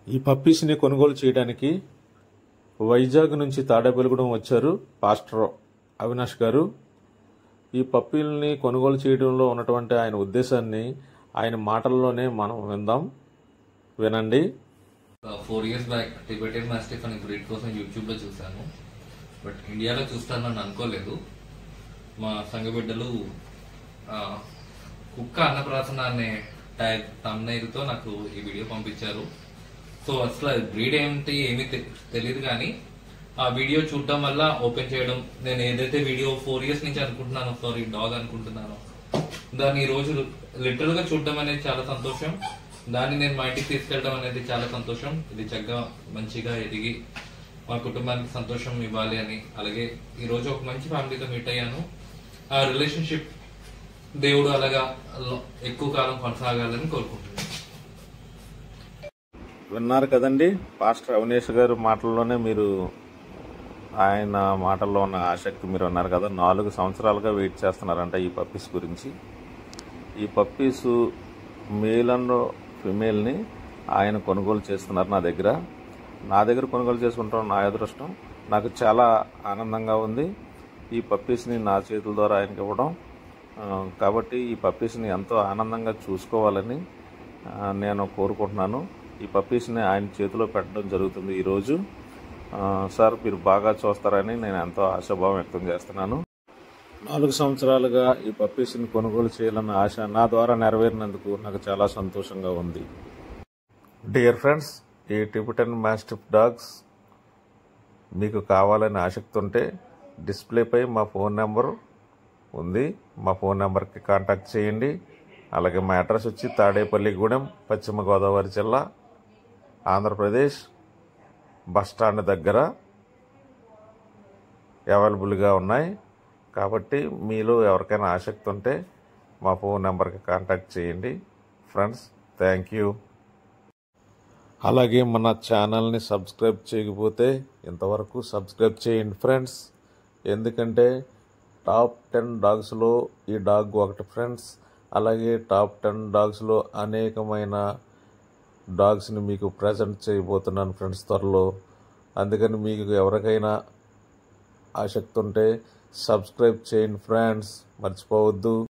ఈ పప్పీస్ని కొనుగోలు చేయడానికి వైజాగ్ నుంచి తాడేపల్లిగూడెం వచ్చారు పాస్టర్ అవినాష్ గారు ఈ పప్పీల్ని కొనుగోలు చేయడంలో ఉన్నటువంటి ఆయన ఉద్దేశాన్ని ఆయన మాటల్లోనే మనం విందాం వినండి four years back Tibetan mastiff అనే బ్రీడ్ కోసం యూట్యూబ్ లో చూశాను బట్ ఇండియాలో చూస్తానని అనుకోలేదు మా సంఘ బిడ్డలు ఆ, కుక్క అన్నప్రాసన అనే ట్యాగ్ thumbnail తో నాకు ఈ వీడియో పంపించారు సో అసలు అది బ్రీడ్ ఏంటి ఏమీ తె- తెలియదు కానీ ఆ వీడియో చూడటం వల్ల ఓపెన్ చేయడం నేను ఏదైతే వీడియో ఫోర్ ఇయర్స్ నుంచి అనుకుంటున్నానో సారీ డాగ్ అనుకుంటున్నానో దాన్ని ఈ రోజు లిటరల్ గా చూడడం అనేది చాలా సంతోషం దాన్ని నేను మా ఇంటికి తీసుకెళ్ళడం అనేది చాలా సంతోషం ఇది చక్కగా మంచిగా ఎదిగి మా కుటుంబానికి సంతోషం ఇవ్వాలి అని అలాగే ఈ రోజు ఒక మంచి ఫ్యామిలీతో మీట్ అయ్యాను ఆ రిలేషన్షిప్ దేవుడు అలాగా లో- ఎక్కువ కాలం కొనసాగాలని కోరుకుంటున్నాను విన్నారు కదండి పాస్టర్ అవినేష్ గారు మాటల్లోనే మీరు ఆయన మాటల్లో ఉన్న ఆసక్తి మీరు అన్నారు కదా నాలుగు సంవత్సరాలుగా వెయిట్ చేస్తున్నారంట ఈ పప్పీస్ గురించి ఈ పప్పీస్ మేల్ అండ్ ఫిమేల్ని ఆయన కొనుగోలు చేస్తున్నారు నా దగ్గర నా దగ్గర కొనుగోలు చేసుకుంటాం నా అదృష్టం నాకు చాలా ఆనందంగా ఉంది ఈ పప్పీస్ని నా చేతుల ద్వారా ఆయనకి ఇవ్వడం ఆ, కాబట్టి ఈ పప్పీస్ని ఎంతో ఆనందంగా చూసుకోవాలని ఆ, నేను కోరుకుంటున్నాను ఈ పప్పీస్ని ఆయన చేతిలో పెట్టడం జరుగుతుంది ఈరోజు ఆ, సార్ మీరు బాగా చూస్తారని నేను ఎంతో ఆశాభావం వ్యక్తం చేస్తున్నాను నాలుగు సంవత్సరాలుగా ఈ పప్పీస్ని కొనుగోలు చేయాలన్న ఆశ నా ద్వారా నెరవేరినందుకు నాకు చాలా సంతోషంగా ఉంది డియర్ ఫ్రెండ్స్ ఈ టిబిటన్ మాస్టిఫ్ డాగ్స్ మీకు కావాలని ఆసక్తి ఉంటే డిస్ప్లేపై మా ఫోన్ నెంబర్ ఉంది మా ఫోన్ నెంబర్కి కాంటాక్ట్ చేయండి అలాగే మా అడ్రస్ వచ్చి తాడేపల్లిగూడెం పశ్చిమ గోదావరి జిల్లా ఆంధ్రప్రదేశ్ బస్ స్టాండ్ దగ్గర అవైలబుల్గా ఉన్నాయి కాబట్టి మీలో ఎవరికైనా ఆసక్తి ఉంటే మా ఫోన్ నెంబర్కి కాంటాక్ట్ చేయండి ఫ్రెండ్స్ థ్యాంక్ యూ అలాగే మన ఛానల్ని సబ్స్క్రైబ్ చేయకపోతే ఇంతవరకు సబ్స్క్రైబ్ చేయండి ఫ్రెండ్స్ ఎందుకంటే టాప్ టెన్ డాగ్స్లో ఈ డాగ్ ఒకటి ఫ్రెండ్స్ అలాగే టాప్ టెన్ డాగ్స్లో అనేకమైన డాగ్స్ని మీకు ప్రజెంట్ చేయబోతున్నాను ఫ్రెండ్స్ త్వరలో అందుకని మీకు ఎవరికైనా ఆసక్తి ఉంటే సబ్స్క్రైబ్ చేయండి ఫ్రెండ్స్ మర్చిపోవద్దు